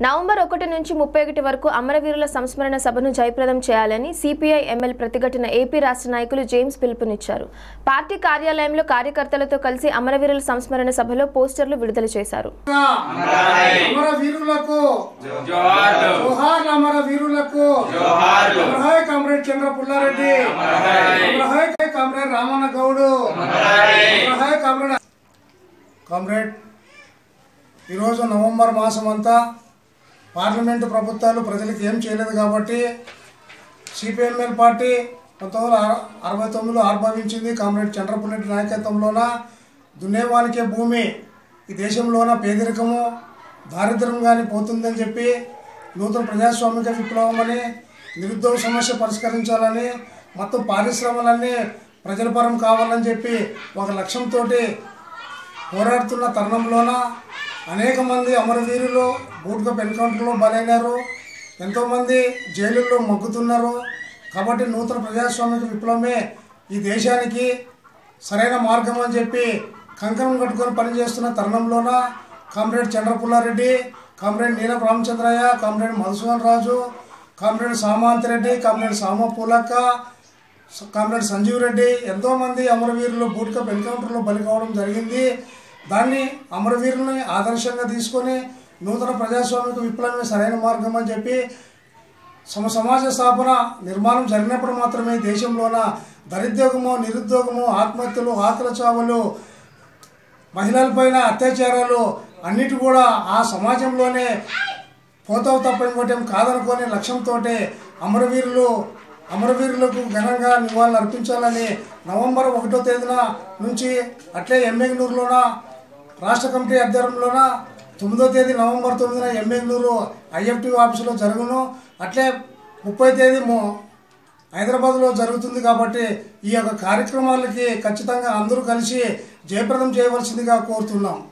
November ఒకటి నుంచి ముప్పై ఒకటి వరకు అమరవీరుల సంస్మరణ సభను జయప్రదం చేయాలని సిపిఐ ఎంఎల్ ప్రతిఘటన ఏపీ రాష్ట్ర నాయకులు జేమ్స్ పిలుపునిచ్చారు పార్టీ కార్యాలయంలో కార్యకర్తలతో కలిసి అమరవీరుల సంస్మరణ సభలో పోస్టర్లు విడుదల చేశారు అమర వీరులకు జోహార్ అమర వీరులకు అమరహాయ్ కామ్రేడ్ చంద్ర పుల్లారెడ్డి అమరహాయ్ కామ్రేడ్ రామన్న గౌడు అమరహాయ్ కామ్రేడ్ కామ్రేడ్ ఈరోజు నవంబర్ మాసం అంతా పార్లమెంటు ప్రభుత్వాలు ప్రజలకు ఏం చేయలేదు కాబట్టి సిపిఎంఎల్ పార్టీ పంతొమ్మిది వందల అర- అరవై తొమ్మిదిలో ఆవిర్భవించింది కామ్రేడ్ చంద్రపుల్లెడ్డి నాయకత్వంలోన దున్నేవానికే భూమి ఈ దేశంలోన పేదరికము దారిద్ర్యం కానీ పోతుందని చెప్పి నూతన ప్రజాస్వామిక విప్లవం అని నిరుద్యోగ సమస్య పరిష్కరించాలని మొత్తం పారిశ్రమలన్నీ ప్రజల పరం కావాలని చెప్పి ఒక లక్ష్యంతో పోరాడుతున్న తరుణంలోన అనేక మంది అమరవీరులు బూట్కప్ ఎన్కౌంటర్లో బలైనారు ఎంతోమంది జైలుల్లో మగ్గుతున్నారు కాబట్టి నూతన ప్రజాస్వామిక విప్లవమే ఈ దేశానికి సరైన మార్గం అని చెప్పి కంకణం కట్టుకొని పనిచేస్తున్న తరుణంలోన comrade Chandrapullareddy comrade Neelam Ramachandraiah comrade Madhusudan Raju comrade Samant Reddy comrade Sama Poolakka comrade Sanjeev Reddy ఎంతోమంది అమరవీరులు బూట్కప్ ఎన్కౌంటర్లో బలి కావడం జరిగింది దాన్ని అమరవీరుల్ని ఆదర్శంగా తీసుకొని నూతన ప్రజాస్వామిక విప్లవమే సరైన మార్గం అని చెప్పి సమ సమాజ స్థాపన నిర్మాణం జరిగినప్పుడు మాత్రమే ఈ దేశంలోన దరిద్రోగము నిరుద్యోగము ఆత్మహత్యలు ఆకలి చావులు మహిళలపైన అత్యాచారాలు అన్నిటి కూడా ఆ సమాజంలోనే పోతావు తప్ప ఇంకోటేం కాదనుకొని లక్ష్యంతో అమరవీరులు అమరవీరులకు ఘనంగా నివాళులు అర్పించాలని నవంబర్ ఒకటో తేదీన నుంచి అట్లే ఎమ్మెగ్నూరులోన రాష్ట్ర కమిటీ ఆధ్వర్యంలోన తొమ్మిదో తేదీ నవంబర్ తొమ్మిదిన ఎమ్మెగ్నూరు ఐఎఫ్టీ ఆఫీసులో జరుగును అట్లే ముప్పై తేదీ ము- హైదరాబాద్లో జరుగుతుంది కాబట్టి ఈ యొక్క కార్యక్రమాలకి ఖచ్చితంగా అందరూ కలిసి జయప్రదం చేయవలసిందిగా కోరుతున్నాం